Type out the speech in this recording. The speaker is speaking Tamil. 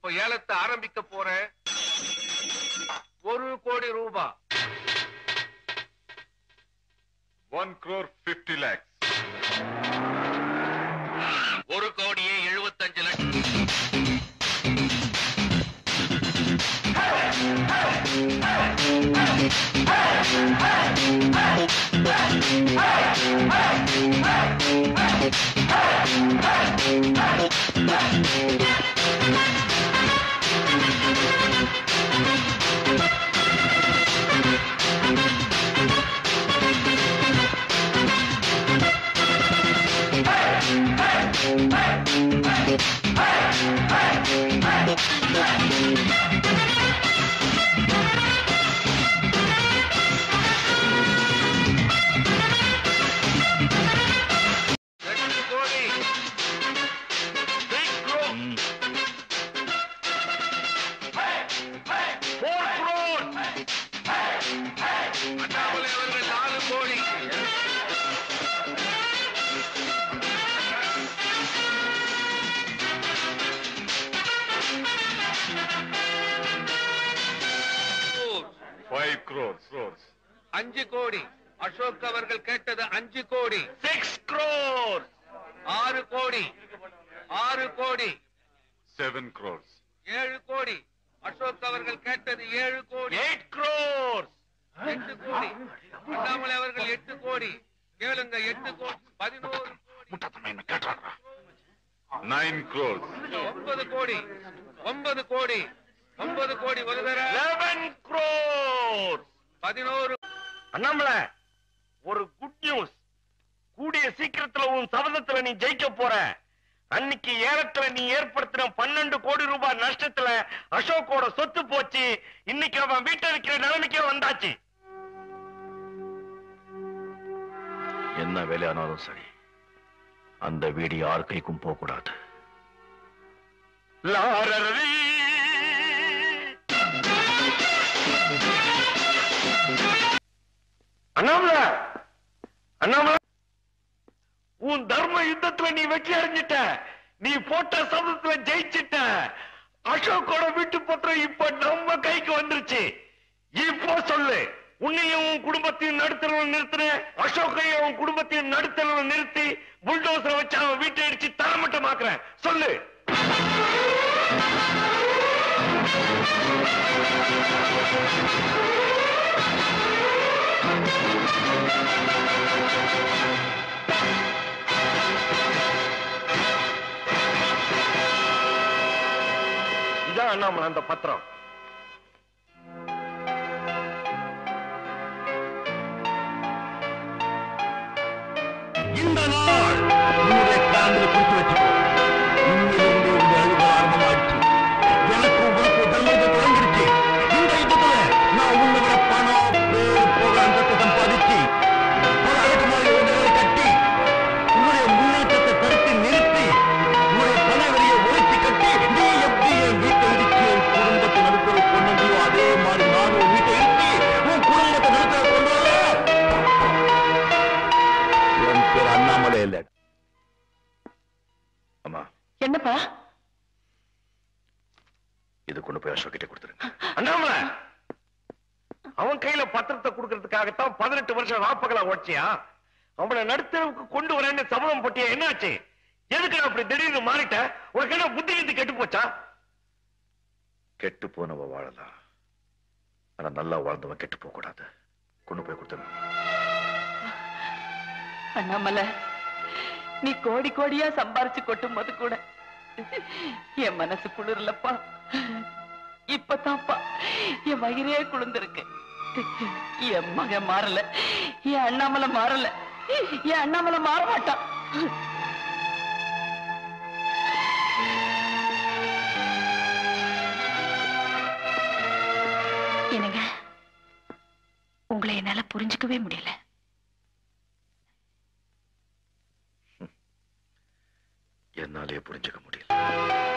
இப்ப ஏலத்தை ஆரம்பிக்க போறேன் ஒரு கோடி ரூபாய் ஒன் crore ஃபிஃப்டி லேக்ஸ் ஒரு கோடியே எழுபத்தஞ்சு லட்சம் ரெண்டு கோடி Three crore. Four crore. Annamalai அவர்கள் நாலு கோடி ஃபைவ் crores crores அஞ்சு கோடி அசோக் அவர்கள் கேட்டது அஞ்சு கோடி சிக்ஸ் crore ஆறு கோடி ஆறு கோடி செவன் crores ஏழு கோடி அசோக் அவர்கள் கேட்டது ஏழு கோடி எயிட் crore எட்டு கோடி அண்ணாமலை அவர்கள் எட்டு கோடி கேளுங்க எட்டு கோடி பதினோரு கோடி நைன் crores ஒன்பது கோடி ஒன்பது கோடி ஒன்பது கோடி ஒரு தர லெவன் crore பதினோரு அண்ணாமலை ஒரு குட் நியூஸ் கூடிய சீக்கிரத்துல உன் சபதத்துல நீ ஜெயிக்க போற அன்னைக்கு ஏலத்துல நீ ஏற்படுத்தின பன்னெண்டு கோடி ரூபாய் நஷ்டத்துல அசோக்கோட சொத்து போச்சு இன்னைக்கு அவன் வீட்டை விற்கிற நிலைமைக்கே வந்தாச்சு என்ன வேலையானாலும் சரி அந்த வீடு யார் கைக்கும் போக கூடாது லாரரரி. அண்ணாமலை அண்ணாமலை உன் தர்ம யுத்தத்துல நீ வெற்றி அடைஞ்சிட்ட நீ போட்ட சபதத்துல ஜெயிச்சிட்ட அசோக்கோட வீட்டு பத்திரம் இப்ப நம்ம கைக்கு வந்துருச்சு இப்போ சொல்லு உன்னையும் உன் குடும்பத்தையும் நடுத்தரவு நிறுத்தின அசோக்கையும் உன் குடும்பத்தையும் நடுத்தரவு நிறுத்தி புல்டோசரை வச்சு அவன் வீட்டை அடிச்சு தரமட்டமாக்குறேன் சொல்லு இதான் அண்ணாமலை அந்த பத்திரம் இந்த நாள் உன்னுடைய காந்தில் குறித்து வச்சுக்கோ இன்னிலிருந்து இந்த அழுக ஆரம்பமாச்சு எனக்கு உங்களுக்கு தர்மத்தை தொடங்கிடுச்சு இந்த யுத்தத்துல நான் உன்னை விட பணம் பேர் புகழ் சம்பாதிச்சு பல அடுக்குமாடி ஒன்றுகளை கட்டி உன்னுடைய முன்னேற்றத்தை தடுத்து நிறுத்தி உன்னுடைய பண வரியை ஒழிச்சு கட்டி நீ எப்படி என் வீட்டை இடிச்சு என் குடும்பத்தை நடுத்தர கொண்டு வந்தியோ அதே மாதிரி நானும் உன் வீட்டை இடிச்சு உன் குடும்பத்தை நடுத்தர கொண்டு வரேன் என் பேர் அண்ணாமலை இல்லை அம்மா என்னப்பா இது கொண்டு போய் அசோக் கிட்ட கொடுத்துருங்க அண்ணாமலை அவன் கையில பத்திரத்தை கொடுக்கறதுக்காகத்தான் பதினெட்டு வருஷம் ராப்பகலா ஓடிச்சியா அவனை நடுத்தரவுக்கு கொண்டு வரேன்னு சபதம் போட்டியா என்னாச்சு எதுக்கு அப்படி திடீர்னு மாறிட்ட உனக்கு என்ன புத்தி கித்தி கெட்டு போச்சா கெட்டு போனவ வாழலாம் ஆனா நல்லா வாழ்ந்தவன் கெட்டு போக கூடாது கொண்டு போய் கொடுத்துருங்க அண்ணாமலை நீ கோடி கோடியா சம்பாரிச்சு கொட்டும் போது கூட என் மனசு குளிரலப்பா இப்பதான்ப்பா என் வயிறே குளிர்ந்திருக்கு என் மகன் மாறல என் அண்ணாமலை மாறல என் அண்ணாமலை மாற மாட்டான் என்னங்க உங்களை என்னால புரிஞ்சுக்கவே முடியல என்னாலே புரிஞ்சுக்க முடியல